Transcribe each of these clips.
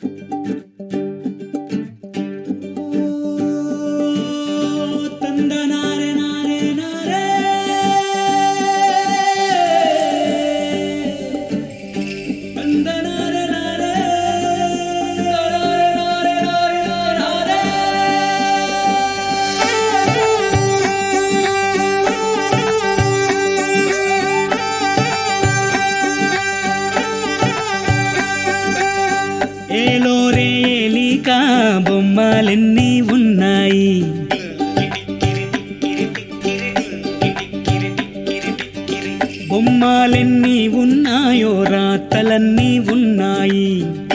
తందనారే నారే నారే తందనారే నారే నారే నారే నారే నారే ఏలోరే ఏలిక బొమ్మలెన్ని ఉన్నాయి బొమ్మలెన్ని ఉన్నాయో రాతలన్నీ ఉన్నాయి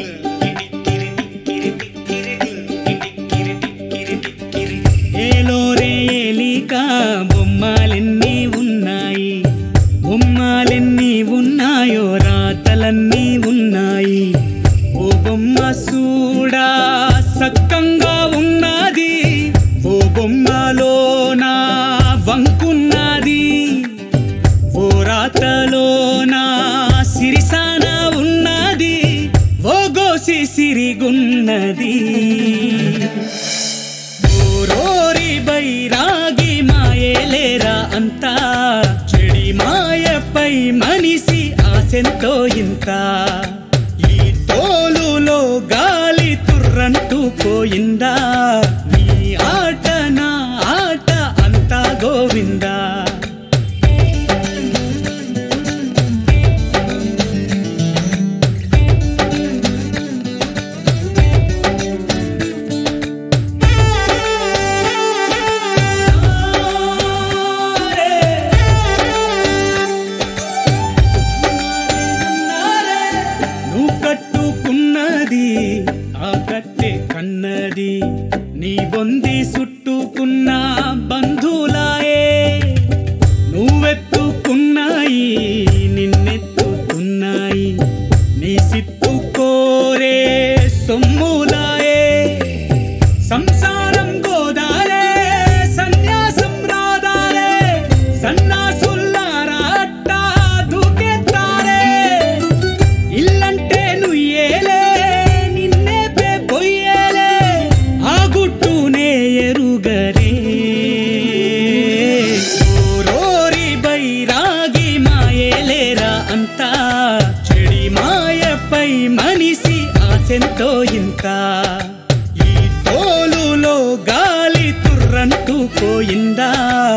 ఏలోరే ఏలిక బొమ్మలెన్ని ఉన్నాయి బొమ్మలెన్ని ఉన్నాయో రాతలన్నీ ఉన్నాయి ఓ బొమ్మ సూడా సక్కంగా ఉన్నది ఓ బొమ్మలోన వంకున్నది ఓ రాతలోన సిరిసాన ఉన్నది ఓ గోసి సిరిగున్నది ఓరోరి బైరాగి మాయేలేరా అంతా చెడి మాయపై మనిషి ఆశంతో ఇంత ఈ తోలులో గాలి తుర్రంటూ పోయిందా నీ ఆట నా ఆట అంతా గోవిందా నువ్వు కట్టుకున్నది ఆ కట్టె కన్నది నీ బొంది చుట్టుకున్న బంధువులాయే నువ్వెత్తుకున్నాయి నిన్నెత్తుకున్నాయి నీ సిత్తు కోరే సొమ్ములాయే సంసారం గోదారే సన్యాసం రాదారే సన్నాసుల్లారా అట్టా దూకెత్తారే ఇల్లంటే నుయ్యేలే నిన్నే పే పొయ్యేలే ఆ గుట్టునే ఎరుగరే ఓరోరి బైరాగి మాయేలేరా అంతా చెడి మాయపై మనిషి ఆశంతో ఇంకా ఈ తోలులో గాలి తుర్రంటూ పోయిందా